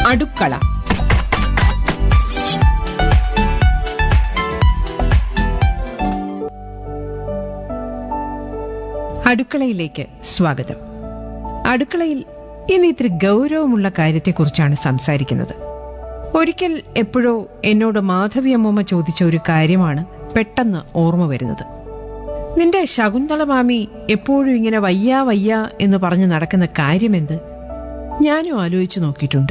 അടുക്കള അടുക്കളയിലേക്ക് സ്വാഗതം അടുക്കളയിൽ ഇന്ന് ഇത്തിരി ഗൗരവമുള്ള കാര്യത്തെക്കുറിച്ചാണ് സംസാരിക്കുന്നത് ഒരിക്കൽ എപ്പോഴോ എന്നോട് മാധവി അമ്മൂമ്മ ചോദിച്ച ഒരു കാര്യമാണ് പെട്ടെന്ന് ഓർമ്മ വരുന്നത് നിന്റെ ശകുന്തള മാമി എപ്പോഴും ഇങ്ങനെ വയ്യാ വയ്യാ എന്ന് പറഞ്ഞ് നടക്കുന്ന കാര്യമെന്ത് ഞാനും ആലോചിച്ചു നോക്കിയിട്ടുണ്ട്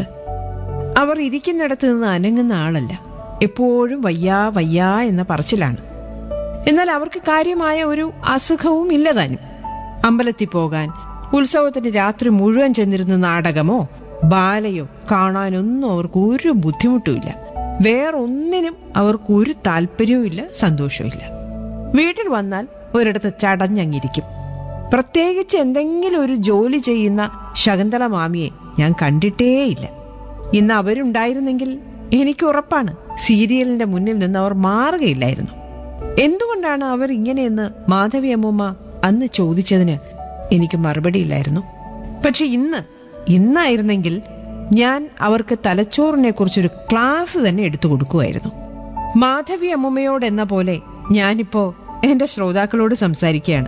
അവർ ഇരിക്കുന്നിടത്ത് നിന്ന് അനങ്ങുന്ന ആളല്ല എപ്പോഴും വയ്യാ വയ്യാ എന്ന പറച്ചിലാണ് എന്നാൽ അവർക്ക് കാര്യമായ ഒരു അസുഖവും ഇല്ലതാനും അമ്പലത്തിൽ പോകാൻ ഉത്സവത്തിന് രാത്രി മുഴുവൻ ചെന്നിരുന്ന നാടകമോ ബാലയോ കാണാനൊന്നും അവർക്ക് ഒരു ബുദ്ധിമുട്ടുമില്ല വേറൊന്നിനും അവർക്ക് ഒരു താല്പര്യവുമില്ല സന്തോഷവുമില്ല വീട്ടിൽ വന്നാൽ ഒരിടത്ത് ചടഞ്ഞങ്ങിരിക്കും പ്രത്യേകിച്ച് എന്തെങ്കിലും ഒരു ജോലി ചെയ്യുന്ന ശകുന്തള മാമിയെ ഞാൻ കണ്ടിട്ടേയില്ല ഇന്ന് അവരുണ്ടായിരുന്നെങ്കിൽ എനിക്ക് ഉറപ്പാണ് സീരിയലിന്റെ മുന്നിൽ നിന്ന് അവർ മാറുകയില്ലായിരുന്നു എന്തുകൊണ്ടാണ് അവർ ഇങ്ങനെയെന്ന് മാധവി അമ്മൂമ്മ അന്ന് ചോദിച്ചതിന് എനിക്ക് മറുപടിയില്ലായിരുന്നു പക്ഷെ ഇന്ന് ഇന്നായിരുന്നെങ്കിൽ ഞാൻ അവർക്ക് തലച്ചോറിനെ കുറിച്ചൊരു ക്ലാസ് തന്നെ എടുത്തു കൊടുക്കുമായിരുന്നു മാധവി അമ്മുമ്മയോട് എന്ന പോലെ ഞാനിപ്പോ എന്റെ ശ്രോതാക്കളോട് സംസാരിക്കുകയാണ്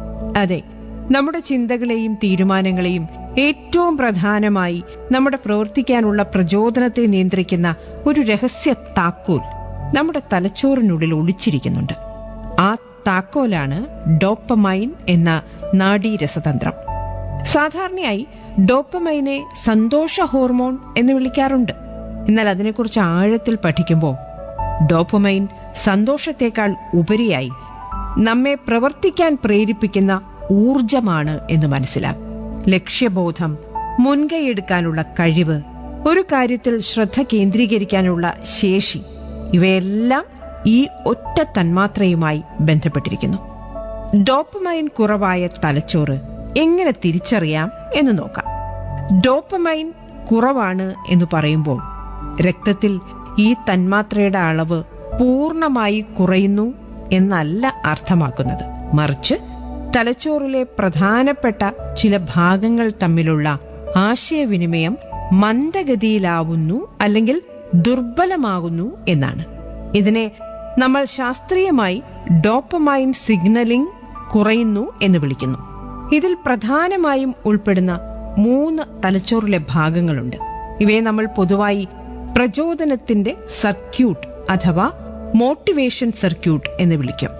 അതെ നമ്മുടെ ചിന്തകളെയും തീരുമാനങ്ങളെയും ഏറ്റവും പ്രധാനമായി നമ്മുടെ പ്രവർത്തിക്കാനുള്ള പ്രചോദനത്തെ നിയന്ത്രിക്കുന്ന ഒരു രഹസ്യ താക്കോൽ നമ്മുടെ തലച്ചോറിനുള്ളിൽ ഒളിച്ചിരിക്കുന്നുണ്ട് ആ താക്കോലാണ് ഡോപ്പമൈൻ എന്ന നാഡീരസതന്ത്രം സാധാരണയായി ഡോപ്പമൈനെ സന്തോഷ ഹോർമോൺ എന്ന് വിളിക്കാറുണ്ട് എന്നാൽ അതിനെക്കുറിച്ച് ആഴത്തിൽ പഠിക്കുമ്പോൾ ഡോപ്പമൈൻ സന്തോഷത്തേക്കാൾ ഉപരിയായി നമ്മെ പ്രവർത്തിക്കാൻ പ്രേരിപ്പിക്കുന്ന ഊർജമാണ് എന്ന് മനസ്സിലാകും ലക്ഷ്യബോധം മുൻകൈയെടുക്കാനുള്ള കഴിവ് ഒരു കാര്യത്തിൽ ശ്രദ്ധ കേന്ദ്രീകരിക്കാനുള്ള ശേഷി ഇവയെല്ലാം ഈ ഒറ്റ തന്മാത്രയുമായി ബന്ധപ്പെട്ടിരിക്കുന്നു ഡോപ്പമൈൻ കുറവായ തലച്ചോറ് എങ്ങനെ തിരിച്ചറിയാം എന്ന് നോക്കാം ഡോപ്പമൈൻ കുറവാണ് എന്ന് പറയുമ്പോൾ രക്തത്തിൽ ഈ തന്മാത്രയുടെ അളവ് പൂർണ്ണമായി കുറയുന്നു എന്നല്ല അർത്ഥമാക്കുന്നത് മറിച്ച് തലച്ചോറിലെ പ്രധാനപ്പെട്ട ചില ഭാഗങ്ങൾ തമ്മിലുള്ള ആശയവിനിമയം മന്ദഗതിയിലാവുന്നു അല്ലെങ്കിൽ ദുർബലമാകുന്നു എന്നാണ് ഇതിനെ നമ്മൾ ശാസ്ത്രീയമായി ഡോപ്പമൈൻ സിഗ്നലിംഗ് കുറയുന്നു എന്ന് വിളിക്കുന്നു ഇതിൽ പ്രധാനമായും ഉൾപ്പെടുന്ന മൂന്ന് തലച്ചോറിലെ ഭാഗങ്ങളുണ്ട് ഇവയെ നമ്മൾ പൊതുവായി പ്രചോദനത്തിന്റെ സർക്യൂട്ട് അഥവാ മോട്ടിവേഷൻ സർക്യൂട്ട് എന്ന് വിളിക്കും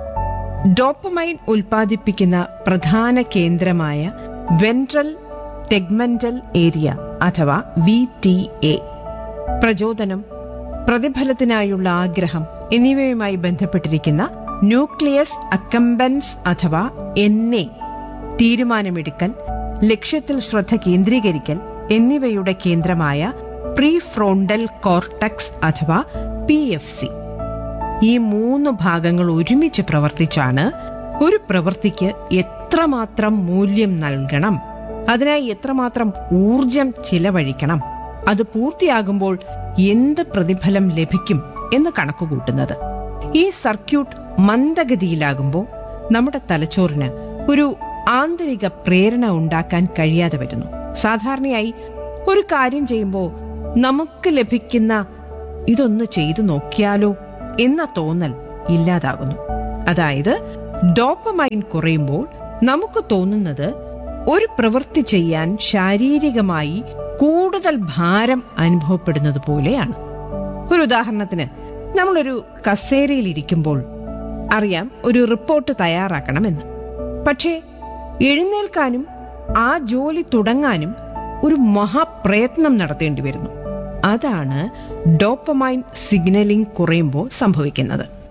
ഡോപ്പമൈൻ ഉൽപ്പാദിപ്പിക്കുന്ന പ്രധാന കേന്ദ്രമായ വെൻട്രൽ ടെഗ്മെന്റൽ ഏരിയ അഥവാ വി ടി എ പ്രചോദനം പ്രതിഫലത്തിനായുള്ള ആഗ്രഹം എന്നിവയുമായി ബന്ധപ്പെട്ടിരിക്കുന്ന ന്യൂക്ലിയസ് അക്കംബൻസ് അഥവാ എൻ എ തീരുമാനമെടുക്കൽ ലക്ഷ്യത്തിൽ ശ്രദ്ധ കേന്ദ്രീകരിക്കൽ എന്നിവയുടെ കേന്ദ്രമായ പ്രീ ഫ്രോണ്ടൽ കോർട്ടക്സ് അഥവാ പി എഫ് സി ഈ മൂന്ന് ഭാഗങ്ങൾ ഒരുമിച്ച് പ്രവർത്തിച്ചാണ് ഒരു പ്രവൃത്തിക്ക് എത്രമാത്രം മൂല്യം നൽകണം അതിനായി എത്രമാത്രം ഊർജം ചിലവഴിക്കണം അത് പൂർത്തിയാകുമ്പോൾ എന്ത് പ്രതിഫലം ലഭിക്കും എന്ന് കണക്കുകൂട്ടുന്നത് ഈ സർക്യൂട്ട് മന്ദഗതിയിലാകുമ്പോൾ നമ്മുടെ തലച്ചോറിന് ഒരു ആന്തരിക പ്രേരണ ഉണ്ടാക്കാൻ കഴിയാതെ വരുന്നു സാധാരണയായി ഒരു കാര്യം ചെയ്യുമ്പോൾ നമുക്ക് ലഭിക്കുന്ന ഇതൊന്ന് ചെയ്തു നോക്കിയാലോ എന്ന തോന്നൽ ഇല്ലാതാകുന്നു അതായത് ഡോപ്പമൈൻ കുറയുമ്പോൾ നമുക്ക് തോന്നുന്നത് ഒരു പ്രവൃത്തി ചെയ്യാൻ ശാരീരികമായി കൂടുതൽ ഭാരം അനുഭവപ്പെടുന്നത് പോലെയാണ് ഒരു ഉദാഹരണത്തിന് നമ്മളൊരു കസേരയിൽ ഇരിക്കുമ്പോൾ അറിയാം ഒരു റിപ്പോർട്ട് തയ്യാറാക്കണമെന്ന് പക്ഷേ എഴുന്നേൽക്കാനും ആ ജോലി തുടങ്ങാനും ഒരു മഹാപ്രയത്നം നടത്തേണ്ടി വരുന്നു അതാണ് ഡോപ്പമൈൻ സിഗ്നലിംഗ് കുറയുമ്പോൾ സംഭവിക്കുന്നത്